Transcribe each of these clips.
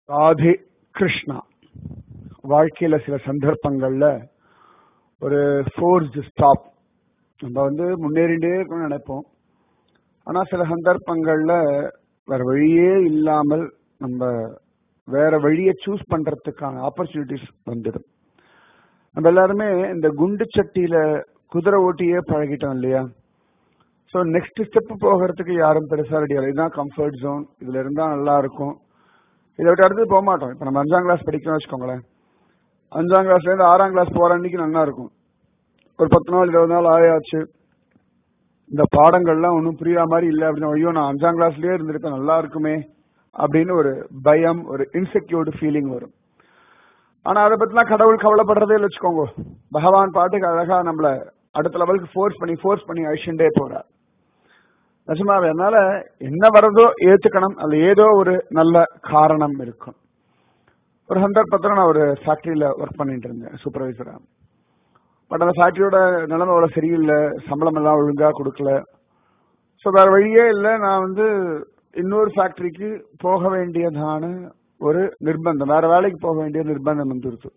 ராதே கிருஷ்ணா வாழ்க்கையில சில சந்தர்ப்பங்கள்ல ஒரு ஃபோர்ஸ்டு ஸ்டாப் நம்ம வந்து முன்னேறிண்டே இருக்கணும்னு நினைப்போம் ஆனா சில சந்தர்ப்பங்கள்ல வேற வழியே இல்லாமல் நம்ம வேற வழியை சூஸ் பண்றதுக்கான ஆப்பர்ச்சுனிட்டிஸ் வந்துடும் நம்ம எல்லாருமே இந்த குண்டு சட்டியில குதிரை ஓட்டியே பழகிட்டோம் இல்லையா ஸோ நெக்ஸ்ட் ஸ்டெப் போகிறதுக்கு யாரும் பெருசா ரெடி ஆகல இதுதான் கம்ஃபர்ட் ஜோன் இதுல இருந்தா நல்லா இருக்கும் இதை விட்டு அடுத்து போக மாட்டோம் இப்போ நம்ம அஞ்சாம் கிளாஸ் படிக்கணும்னு வச்சுக்கோங்களேன் அஞ்சாம் கிளாஸ்ல இருந்து ஆறாம் கிளாஸ் போற அன்னைக்கு நல்லா இருக்கும் ஒரு பத்து நாள் இருபது நாள் ஆயாச்சு இந்த பாடங்கள்லாம் ஒன்றும் புரியாத மாதிரி இல்லை அப்படின்னு ஐயோ நான் அஞ்சாம் கிளாஸ்லயே இருந்திருப்பேன் நல்லா இருக்குமே அப்படின்னு ஒரு பயம் ஒரு இன்செக்யூர்டு ஃபீலிங் வரும் ஆனா அதை பத்திலாம் கடவுள் கவலைப்படுறதே இல்லை வச்சுக்கோங்க பகவான் பாட்டுக்கு அழகா நம்மள அடுத்த லெவலுக்கு ஃபோர்ஸ் பண்ணி ஃபோர்ஸ் பண்ணி அழிச்சுட்டே போறார் நிஜமாவே அதனால என்ன வரதோ ஏத்துக்கணும் அது ஏதோ ஒரு நல்ல காரணம் இருக்கும் ஒரு சந்தர்ப்பத்தில் நான் ஒரு ஃபேக்டரியில ஒர்க் பண்ணிட்டு இருந்தேன் சூப்பர்வைசரா பட் அந்த ஃபேக்டரியோட நிலைமை அவ்வளோ சரியில்லை சம்பளம் எல்லாம் ஒழுங்கா கொடுக்கல ஸோ வேற வழியே இல்லை நான் வந்து இன்னொரு ஃபேக்டரிக்கு போக வேண்டியதான ஒரு நிர்பந்தம் வேற வேலைக்கு போக வேண்டிய நிர்பந்தம் வந்துருச்சு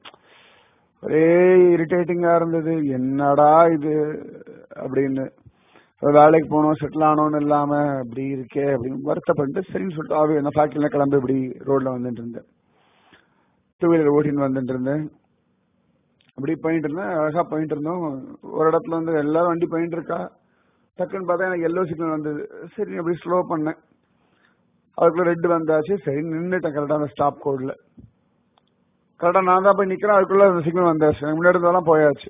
ஒரே இரிட்டேட்டிங்கா இருந்தது என்னடா இது அப்படின்னு வேலைக்கு போகணும் செட்டில் ஆனோன்னு இல்லாம அப்படி இருக்கே அப்படின்னு வருத்தப்பட்டு சரின்னு சொல்லிட்டு ஆவி என்ன ஃபேக்டரியில கிளம்பி இப்படி ரோட்ல வந்துட்டு இருந்தேன் டூ வீலர் ஓட்டின்னு வந்துட்டு இருந்தேன் அப்படி போயிட்டு இருந்தேன் அழகா போயிட்டு இருந்தோம் ஒரு இடத்துல வந்து எல்லாரும் வண்டி போயிட்டு இருக்கா டக்குன்னு பார்த்தா எனக்கு எல்லோ சிக்னல் வந்தது சரி அப்படி ஸ்லோ பண்ணேன் அதுக்குள்ள ரெட் வந்தாச்சு சரி நின்றுட்டேன் கரெக்டாக அந்த ஸ்டாப் கோட்ல கரெக்டாக நான் தான் போய் நிற்கிறேன் அதுக்குள்ள அந்த சிக்னல் வந்தாச்சு எனக்கு முன்னாடி இருந்தெல்லாம் போயாச்சு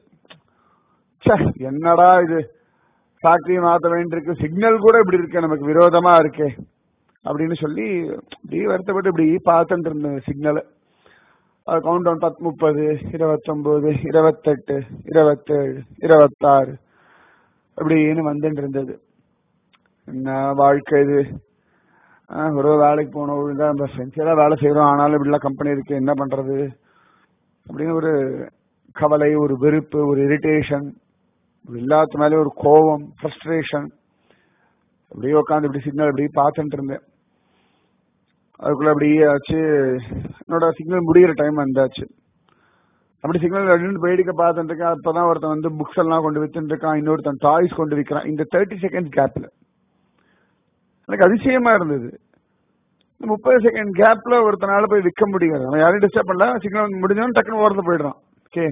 சே என்னடா இது ஃபேக்டரி மாற்ற வேண்டியிருக்கு சிக்னல் கூட இப்படி இருக்கே நமக்கு விரோதமா இருக்கே அப்படின்னு சொல்லி இப்படி வருத்தப்பட்டு இப்படி பார்த்துட்டு இருந்தேன் சிக்னலை அது கவுண்ட் டவுன் பத்து முப்பது இருபத்தொன்பது இருபத்தெட்டு இருபத்தேழு இருபத்தாறு அப்படின்னு வந்துட்டு இருந்தது என்ன வாழ்க்கை இது ஒரு வேலைக்கு போனோம் ஒழுங்கா நம்ம சென்சியரா வேலை செய்யறோம் ஆனாலும் இப்படிலாம் கம்பெனி இருக்கு என்ன பண்றது அப்படின்னு ஒரு கவலை ஒரு வெறுப்பு ஒரு இரிட்டேஷன் எல்லாத்து மேலே ஒரு கோபம் ஃப்ரஸ்ட்ரேஷன் அப்படியே உட்காந்து இப்படி சிக்னல் இப்படி பார்த்துட்டு இருந்தேன் அதுக்குள்ள அப்படியே ஆச்சு என்னோட சிக்னல் முடிகிற டைம் வந்தாச்சு அப்படி சிக்னல் ரெண்டு வேடிக்கை பார்த்துட்டு இருக்கேன் அப்பதான் ஒருத்தன் வந்து புக்ஸ் எல்லாம் கொண்டு வித்துட்டு இருக்கான் இன்னொருத்தன் டாய்ஸ் கொண்டு விற்கிறான் இந்த தேர்ட்டி செகண்ட் கேப்ல எனக்கு அதிசயமா இருந்தது முப்பது செகண்ட் கேப்ல ஒருத்தனால போய் விற்க முடியாது அவன் யாரையும் டிஸ்டர்ப் பண்ணல சிக்னல் முடிஞ்சவன் டக்குன்னு ஓரத்தில் போயிடுறான் ஓகே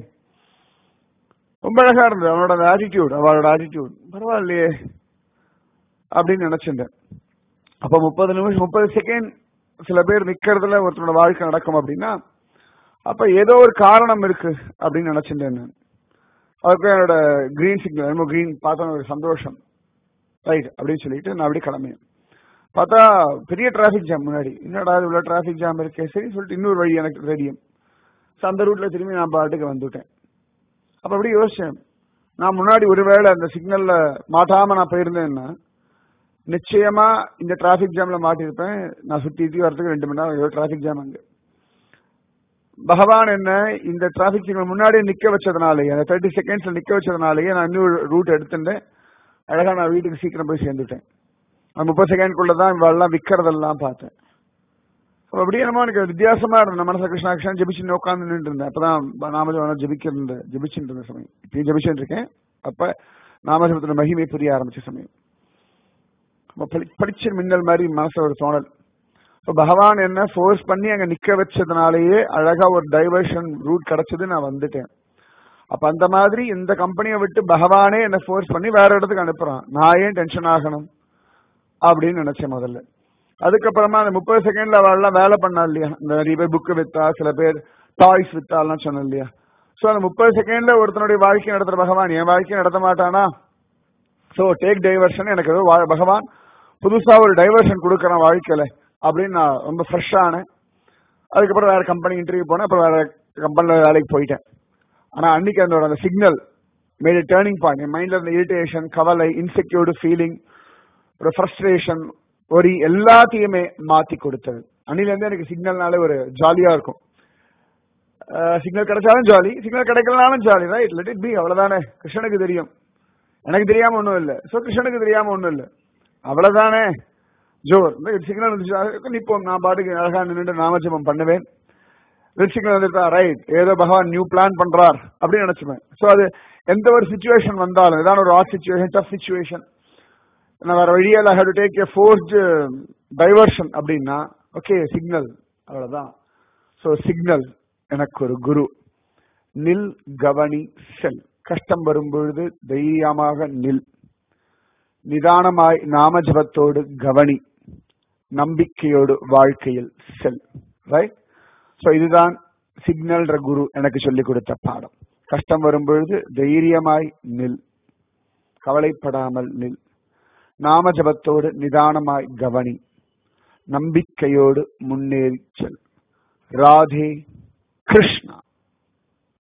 ரொம்ப அழகா இருந்தது அவனோட ஆட்டிடியூட் அவளோட ஆட்டிடியூட் பரவாயில்லையே அப்படின்னு நினைச்சிருந்தேன் அப்ப முப்பது நிமிஷம் முப்பது செகண்ட் சில பேர் நிக்கிறதுல ஒருத்தனோட வாழ்க்கை நடக்கும் அப்படின்னா அப்ப ஏதோ ஒரு காரணம் இருக்கு அப்படின்னு நினைச்சிருந்தேன் நான் அதுக்கு என்னோட கிரீன் சிக்னல் ரொம்ப கிரீன் பார்த்தா ஒரு சந்தோஷம் ரைட் அப்படின்னு சொல்லிட்டு நான் அப்படியே கிளம்பினேன் பார்த்தா பெரிய டிராபிக் ஜாம் முன்னாடி என்னடா இவ்வளவு டிராபிக் ஜாம் இருக்கே சரி சொல்லிட்டு இன்னொரு வழி எனக்கு ரெடியும் அந்த ரூட்ல திரும்பி நான் பாட்டுக்கு வந்துட்டேன் அப்ப அப்படி யோசிச்சேன் நான் முன்னாடி ஒருவேளை அந்த சிக்னல்ல மாட்டாம நான் போயிருந்தேன்னா நிச்சயமா இந்த டிராபிக் ஜாம்ல மாட்டிருப்பேன் நான் சுத்தி சுத்தி வரதுக்கு ரெண்டு மணி நேரம் டிராபிக் ஜாம் அங்க பகவான் என்ன இந்த டிராபிக் சிக்னல் முன்னாடியே நிக்க வச்சதுனாலேயே அந்த தேர்ட்டி செகண்ட்ஸ்ல நிக்க வச்சதுனாலேயே நான் இன்னொரு ரூட் எடுத்துட்டேன் அழகா நான் வீட்டுக்கு சீக்கிரம் போய் சேர்ந்துட்டேன் அந்த முப்பது செகண்ட்குள்ளதான் இவெல்லாம் விற்கிறதெல்லாம் பார்த்தேன் அப்படியே நம்ம எனக்கு வித்தியாசமா இருந்தது மனச கிருஷ்ணா கிருஷ்ணன் ஜெபிச்சு உட்காந்து நின்று இருந்தேன் அப்பதான் நாமஜபம் ஜெபிக்கிற ஜெபிச்சுட்டு இருந்த சமயம் இப்பயும் ஜெபிச்சுட்டு இருக்கேன் அப்ப நாமஜபத்துல மகிமை புரிய ஆரம்பிச்ச சமயம் படிச்ச மின்னல் மாதிரி மனசுல ஒரு தோணல் இப்போ பகவான் என்ன ஃபோர்ஸ் பண்ணி அங்க நிக்க வச்சதுனாலேயே அழகா ஒரு டைவர்ஷன் ரூட் கிடைச்சது நான் வந்துட்டேன் அப்ப அந்த மாதிரி இந்த கம்பெனியை விட்டு பகவானே என்ன ஃபோர்ஸ் பண்ணி வேற இடத்துக்கு அனுப்புறான் நான் ஏன் டென்ஷன் ஆகணும் அப்படின்னு நினைச்சேன் முதல்ல அதுக்கப்புறமா அந்த முப்பது செகண்ட்ல அவள்லாம் வேலை பண்ணா இல்லையா இந்த நிறைய பேர் புக்கு வித்தா சில பேர் டாய்ஸ் வித்தாலாம் சொன்ன இல்லையா சோ அந்த முப்பது செகண்ட்ல ஒருத்தனுடைய வாழ்க்கை நடத்துற பகவான் என் வாழ்க்கை நடத்த மாட்டானா சோ டேக் டைவர்ஷன் எனக்கு ஏதோ பகவான் புதுசா ஒரு டைவர்ஷன் கொடுக்கறான் வாழ்க்கையில அப்படின்னு நான் ரொம்ப ஃப்ரெஷ் ஆனேன் அதுக்கப்புறம் வேற கம்பெனி இன்டர்வியூ போனேன் அப்புறம் வேற கம்பெனில வேலைக்கு போயிட்டேன் ஆனா அன்னைக்கு அந்த அந்த சிக்னல் மேட் டேர்னிங் பாயிண்ட் என் மைண்ட்ல இருந்த இரிட்டேஷன் கவலை இன்செக்யூர்டு ஃபீலிங் ஒரு ஃப்ரஸ்ட்ரேஷன் ஒரு எல்லாத்தையுமே மாத்தி கொடுத்தது அன்னில இருந்து எனக்கு சிக்னல்னாலே ஒரு ஜாலியா இருக்கும் சிக்னல் கிடைச்சாலும் ஜாலி சிக்னல் கிடைக்கலனாலும் jolly right let it be அவ்வளவுதானே கிருஷ்ணனுக்கு தெரியும் எனக்கு தெரியாம ஒண்ணும் இல்ல சோ கிருஷ்ணனுக்கு தெரியாம ஒண்ணும் இல்ல அவ்வளவுதானே ஜோர் சிக்னல் வந்துச்சு நிப்போம் நான் பாட்டுக்கு அழகா நின்று நாமஜபம் பண்ணுவேன் ரெட் சிக்னல் வந்துட்டா ரைட் ஏதோ பகவான் நியூ பிளான் பண்றார் அப்படின்னு நினைச்சுப்பேன் ஸோ அது எந்த ஒரு சுச்சுவேஷன் வந்தாலும் ஏதாவது ஒரு ஆட் சுச்சுவேஷன் டஃப் சுச்சுவேஷன் நான் வேற வழியால் have to take a forced diversion அப்படின்னா ஓகே சிக்னல் அவ்வளவுதான் ஸோ சிக்னல் எனக்கு ஒரு குரு நில் கவனி செல் கஷ்டம் வரும்பொழுது தைரியமாக நில் நிதானமாய் நாமஜபத்தோடு கவனி நம்பிக்கையோடு வாழ்க்கையில் செல் ரைட் ஸோ இதுதான் சிக்னல்ன்ற குரு எனக்கு சொல்லிக் கொடுத்த பாடம் கஷ்டம் வரும்பொழுது தைரியமாய் நில் கவலைப்படாமல் நில் நாமஜபத்தோடு நிதானமாய் கவனி நம்பிக்கையோடு முன்னேறி செல் ராதே கிருஷ்ணா